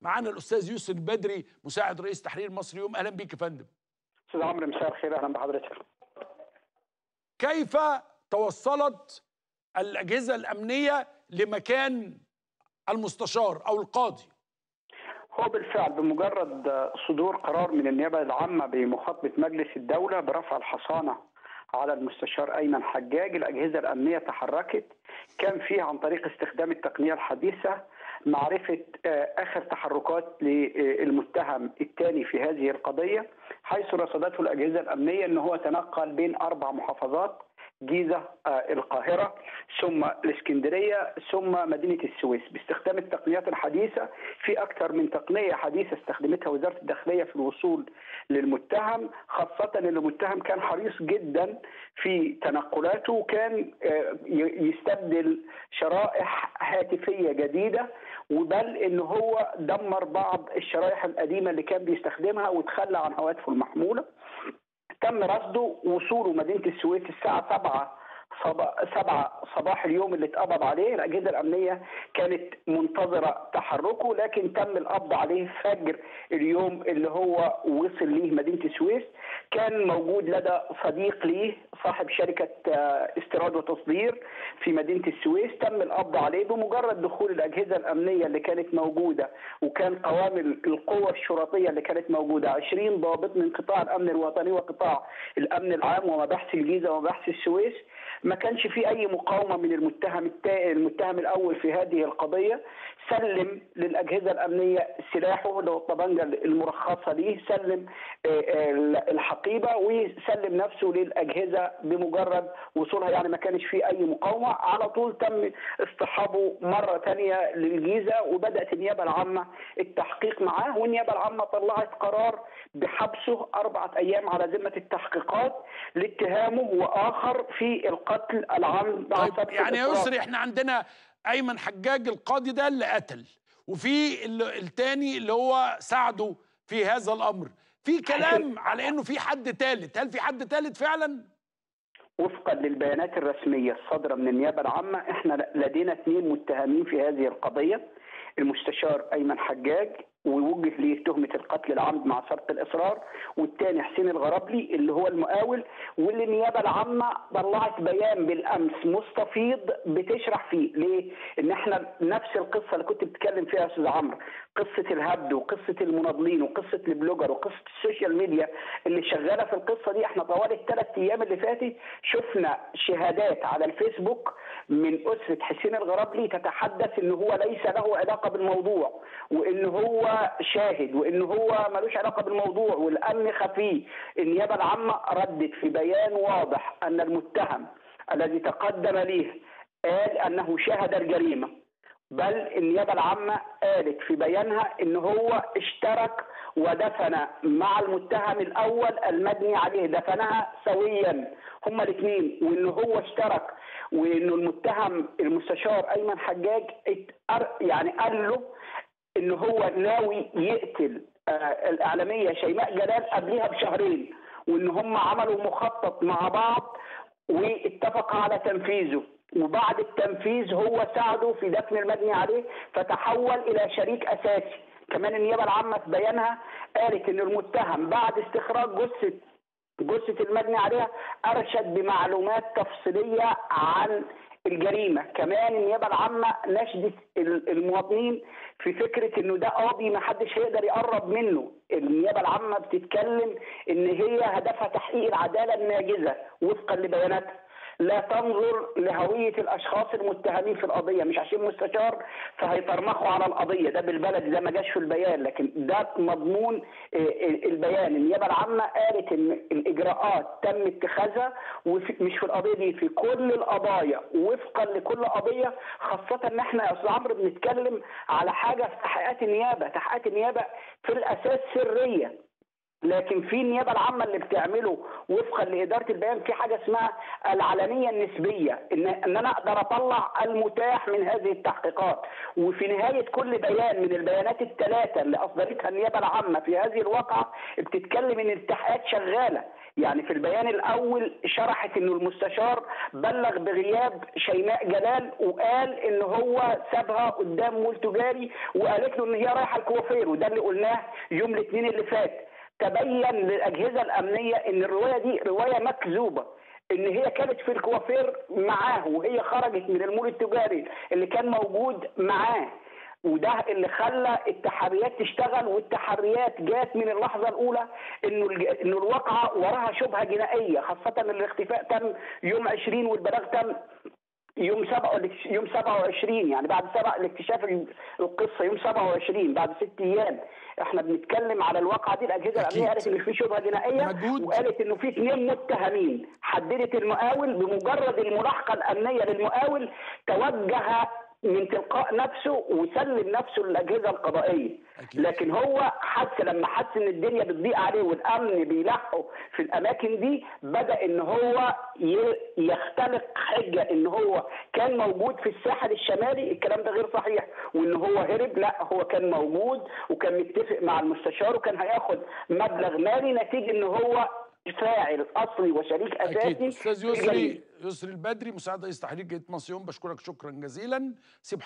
معانا الاستاذ يوسف بدري مساعد رئيس تحرير مصر يوم اهلا بيك يا فندم استاذ عمرو مساء الخير اهلا بحضرتك كيف توصلت الاجهزه الامنيه لمكان المستشار او القاضي هو بالفعل بمجرد صدور قرار من النيابه العامه بمخاطبه مجلس الدوله برفع الحصانه على المستشار ايمن حجاج الاجهزه الامنيه تحركت كان فيه عن طريق استخدام التقنيه الحديثه معرفه اخر تحركات للمتهم الثاني في هذه القضيه حيث رصدته الاجهزه الامنيه ان هو تنقل بين اربع محافظات جيزة القاهرة ثم الإسكندرية ثم مدينة السويس باستخدام التقنيات الحديثة في أكثر من تقنية حديثة استخدمتها وزارة الداخلية في الوصول للمتهم خاصة أن المتهم كان حريص جدا في تنقلاته وكان يستبدل شرائح هاتفية جديدة وبل ان هو دمر بعض الشرائح القديمه اللي كان بيستخدمها وتخلى عن هواتفه المحموله تم رصده وصوله مدينه السويس الساعه 7 سبعة صباح اليوم اللي اتقبض عليه الأجهزة الأمنية كانت منتظرة تحركه لكن تم القبض عليه فجر اليوم اللي هو وصل ليه مدينة السويس كان موجود لدى صديق ليه صاحب شركة استيراد وتصدير في مدينة السويس تم القبض عليه بمجرد دخول الأجهزة الأمنية اللي كانت موجودة وكان قوام القوة الشرطية اللي كانت موجودة 20 ضابط من قطاع الأمن الوطني وقطاع الأمن العام ومباحث الجيزة ومباحث السويس ما كانش في اي مقاومه من المتهم المتهم الاول في هذه القضيه سلم للاجهزه الامنيه سلاحه اللي هو الطبنجه المرخصه ليه سلم الحقيبه وسلم نفسه للاجهزه بمجرد وصولها يعني ما كانش في اي مقاومه على طول تم اصطحابه مره ثانيه للجيزه وبدات النيابه العامه التحقيق معاه والنيابه العامه طلعت قرار بحبسه اربعه ايام على ذمه التحقيقات لاتهامه واخر في القتل العمد طيب يعني يا يسري احنا عندنا ايمن حجاج القاضي ده اللي قتل وفي الثاني اللي هو ساعده في هذا الامر في كلام على انه في حد ثالث هل في حد ثالث فعلا وفقا للبيانات الرسميه الصادره من النيابه العامه احنا لدينا اثنين متهمين في هذه القضيه المستشار ايمن حجاج ووجه ليه تهمه القتل العمد مع سبق الاصرار والثاني حسين الغرابلي اللي هو المقاول واللي النيابه العامه طلعت بيان بالامس مستفيض بتشرح فيه ليه؟ ان احنا نفس القصه اللي كنت بتتكلم فيها يا استاذ عمرو قصه الهبد وقصه المناضلين وقصه البلوجر وقصه السوشيال ميديا اللي شغاله في القصه دي احنا طوال الثلاث ايام اللي فاتت شفنا شهادات على الفيسبوك من اسره حسين الغرابلي تتحدث ان هو ليس له علاقه بالموضوع وان هو شاهد وان هو ملوش علاقه بالموضوع والامن خفيه النيابه العامه ردت في بيان واضح ان المتهم الذي تقدم ليه قال انه شاهد الجريمه بل النيابه العامه قالت في بيانها ان هو اشترك ودفن مع المتهم الاول المبني عليه دفنها سويا هما الاثنين وان هو اشترك وانه المتهم المستشار ايمن حجاج يعني قال له ان هو ناوي يقتل الاعلاميه شيماء جلال قبلها بشهرين وان هم عملوا مخطط مع بعض واتفق على تنفيذه وبعد التنفيذ هو ساعده في دفن المبني عليه فتحول الى شريك اساسي كمان النيابه العامه في بيانها قالت ان المتهم بعد استخراج جثه جثه المبني عليها ارشد بمعلومات تفصيليه عن الجريمه كمان النيابه العامه نشدت المواطنين في فكره انه ده قاضي ما حدش هيقدر يقرب منه النيابه العامه بتتكلم ان هي هدفها تحقيق العداله الناجزه وفقا لبياناتها لا تنظر لهوية الأشخاص المتهمين في القضية مش عشان مستشار فهيطرمخوا على القضية ده بالبلد ده ما جاش في البيان لكن ده مضمون البيان النيابة العامة قالت إن الإجراءات تم اتخاذها ومش في القضية دي في كل القضايا وفقا لكل قضية خاصة إن إحنا يا أستاذ عمرو بنتكلم على حاجة في تحقيقات النيابة تحقيقات النيابة في الأساس سرية لكن في النيابه العامه اللي بتعمله وفقا لاداره البيان في حاجه اسمها العلنيه النسبيه ان ان انا اقدر اطلع المتاح من هذه التحقيقات وفي نهايه كل بيان من البيانات الثلاثه اللي اصدرتها النيابه العامه في هذه الواقعه بتتكلم ان التحقيقات شغاله يعني في البيان الاول شرحت انه المستشار بلغ بغياب شيماء جلال وقال ان هو سابها قدام مول تجاري وقالت له ان هي رايحه الكوافير وده اللي قلناه يوم الاثنين اللي فات تبين للاجهزه الامنيه ان الروايه دي روايه مكذوبه ان هي كانت في الكوافير معاه وهي خرجت من المول التجاري اللي كان موجود معاه وده اللي خلى التحريات تشتغل والتحريات جات من اللحظه الاولى انه الج... انه الواقعه وراها شبهه جنائيه خاصه ان الاختفاء تم يوم 20 والبلاغ تم يوم سبعة يوم 27 يعني بعد سبع الاكتشاف القصه يوم 27 بعد ست ايام احنا بنتكلم على الواقعه دي الاجهزه الامنيه قالت ان في شبهه جنائيه مجهود. وقالت انه في اثنين متهمين حددت المقاول بمجرد الملاحقه الامنيه للمقاول توجه من تلقاء نفسه وسلم نفسه للاجهزه القضائيه أكيد. لكن هو حس لما حس ان الدنيا بتضيق عليه والامن بيلحقه في الاماكن دي بدا ان هو ي- يختلق حجه ان هو كان موجود في الساحل الشمالي الكلام ده غير صحيح وان هو هرب لا هو كان موجود وكان متفق مع المستشار وكان هياخد مبلغ مالي نتيجه ان هو فاعل اصلي وشريك اكيد اساسي استاذ في الجريمة. يسري يسري البدري مساعد رئيس تحرير جريده مصيون بشكرك شكرا جزيلا سيب